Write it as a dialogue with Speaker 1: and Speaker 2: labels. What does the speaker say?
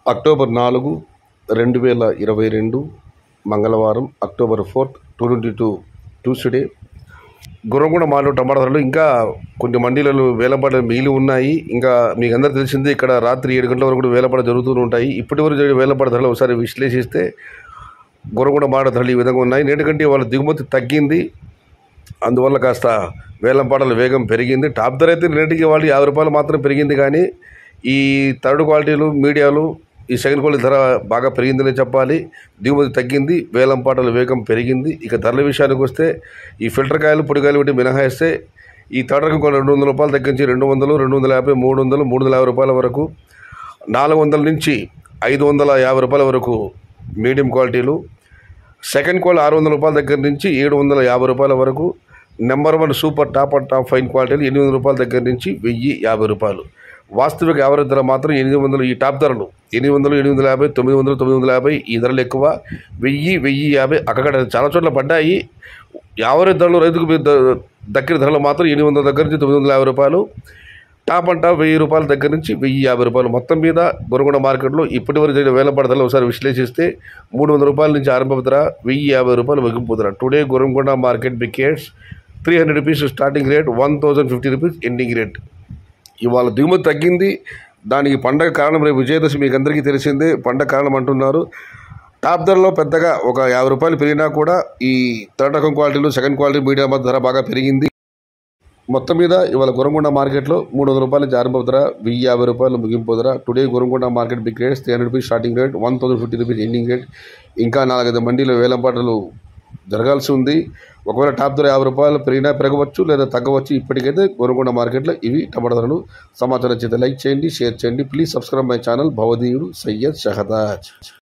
Speaker 1: October నాలుగు రెండు వేల ఇరవై రెండు మంగళవారం October fourth two twenty two Tuesday Gurramguda మాలో టమాటా ధరలు ఇంకా కొన్ని మండీలలో వేలంపాట మిగిలి ఉన్నాయి ఇంకా మీకు అందరూ తెలిసిందే ఇక్కడ రాత్రి ఏడు గంటల వరకు కూడా వేలంపాట జరుగుతూ ఉంటాయి ఇప్పటి వరకు జరిగిన వేలంపాట ధరలు ఒకసారి విశ్లేషిస్తే గుర్రంగూడ మాట ధరలు ఈ విధంగా ఉన్నాయి నేటికంటే వాళ్ళ దిగుమతి తగ్గింది అందువల్ల కాస్త వేలంపాటల వేగం పెరిగింది టాప్ ధర అయితే నేటికి వాళ్ళు యాభై రూపాయలు మాత్రం పెరిగింది కానీ ఈ థర్డ్ క్వాలిటీలు మీడియాలు ఈ సెకండ్ క్వాలిటీ ధర బాగా పెరిగిందనే చెప్పాలి దిగుమతి తగ్గింది వేలంపాటల వేగం పెరిగింది ఇక ధరల విషయానికి వస్తే ఈ ఫిల్టర్ కాయలు పొడికాయలు వంటి మినహాయిస్తే ఈ థర్డ్ రకం కూడా రెండు వందల రూపాయలు తగ్గించి రెండు వందలు రెండు వందల యాభై మూడు వందలు మూడు వందల యాభై రూపాయల వరకు నాలుగు వందల నుంచి ఐదు వందల యాభై రూపాయల వరకు మీడియం క్వాలిటీలు సెకండ్ క్వాలిటీ ఆరు వందల రూపాయల దగ్గర నుంచి ఏడు వందల యాభై రూపాయల వరకు number one super top and top fine క్వాలిటీలు ఎనిమిది వందల రూపాయల దగ్గర నుంచి వెయ్యి యాభై రూపాయలు వాస్తవిక యావరేజ్ ధర మాత్రం ఎనిమిది వందలు ఈ టాప్ ధరలు ఎనిమిది వందలు ఎనిమిది వందల యాభై తొమ్మిది వందలు తొమ్మిది వందల యాభై ఈ ధరలు ఎక్కువ వెయ్యి వెయ్యి యాభై అక్కడ చాలా చోట్ల పడ్డాయి యావరేజ్ ధరలు రైతుకు ద- దక్కిన ధరలు మాత్రం ఎనిమిది వందల దగ్గర నుంచి తొమ్మిది వందల యాభై రూపాయలు టాప్ అండ్ టాప్ వెయ్యి రూపాయల దగ్గర నుంచి వెయ్యి యాభై రూపాయలు మొత్తం మీద గొరగొండ మార్కెట్లో ఇప్పటి వరకు జరిగిన వేలంపాట ధరలు ఒకసారి విశ్లేషిస్తే మూడు వందల రూపాయల నుంచి ఆరంభ ధర వెయ్యి యాభై రూపాయలు ముగింపు ధర today Gurramkonda market big rates three hundred rupees starting rate one thousand fifty rupees ending rate ఇవాళ దిగుమతి తగ్గింది దానికి పండగ కారణం రేపు విజయదశమి మీకు అందరికీ తెలిసిందే పండగ కారణం అంటున్నారు టాప్ ధరలో పెద్దగా ఒక యాభై రూపాయలు పెరిగినా కూడా ఈ థర్డ్ రకం క్వాలిటీలు సెకండ్ క్వాలిటీ మీడియం ధర బాగా పెరిగింది మొత్తం మీద ఇవాళ గురంగొండ మార్కెట్లో మూడు వందల రూపాయల నుంచి ఆరంభ ధర వెయ్యి యాభై రూపాయలు ముగింపు ధర today Gurramkonda market big rates three hundred rupees starting rate one thousand fifty rupees ending rate ఇంకా నాలుగైదు మండీలో వేలంపాటలు జరగాల్సి ఉంది ఒకవేళ టాప్ ధర యాభై రూపాయలు పెరిగినా పెరగవచ్చు లేదా తగ్గవచ్చు ఇప్పటికైతే గోరకొండ మార్కెట్లో ఇవి టమాటా ధరలు సమాచారం చేత లైక్ చేయండి షేర్ చేయండి ప్లీజ్ సబ్స్క్రైబ్ మై ఛానల్ భవదీయుడు సయ్యద్ షహదాజ్